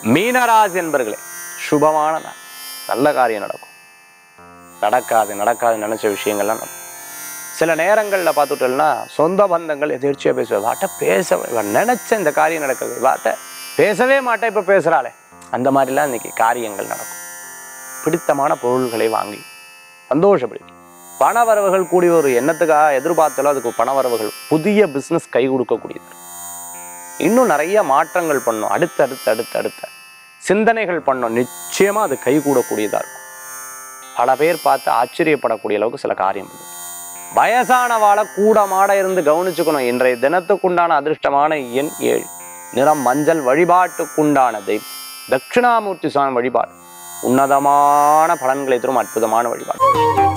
மீனராசி என்பர்களே சுபமான நாள் நல்ல காரியம் நடக்கும் நடக்காது நடக்காது நினைச்ச விஷயங்கள்லாம் நடக்கும் சில நேரங்களில் பார்த்துட்டோம்னா சொந்த பந்தங்கள் எதிர்ச்சியாக பேசுவார் வாட்ட பேச இவன் நினைச்ச இந்த காரியம் நடக்குது வாட்ட பேசவே மாட்டேன் இப்போ பேசுகிறாளே அந்த மாதிரிலாம் இன்னைக்கு காரியங்கள் நடக்கும் பிடித்தமான பொருள்களை வாங்கி சந்தோஷப்படுத்தி பணவரவுகள் கூடிய ஒரு எண்ணத்துக்காக எதிர்பார்த்தாலும் அதுக்கு பணவரவுகள் புதிய பிஸ்னஸ் கை கொடுக்கக்கூடியது இன்னும் நிறைய மாற்றங்கள் பண்ணும் அடுத்து அடுத்து அடுத்து அடுத்த சிந்தனைகள் பண்ணோம் நிச்சயமா அது கை கூடக்கூடியதா இருக்கும் பல பேர் பார்த்து ஆச்சரியப்படக்கூடிய அளவுக்கு சில காரியம் பண்ணும் வயசானவாளை கூட மாட இருந்து கவனிச்சுக்கணும் இன்றைய தினத்துக்குண்டான அதிர்ஷ்டமான எண் ஏழு நிறம் மஞ்சள் வழிபாட்டுக்குண்டான தெய்வம் தட்சிணாமூர்த்தி சுவாமி வழிபாடு உன்னதமான பலன்களை தரும் அற்புதமான வழிபாடு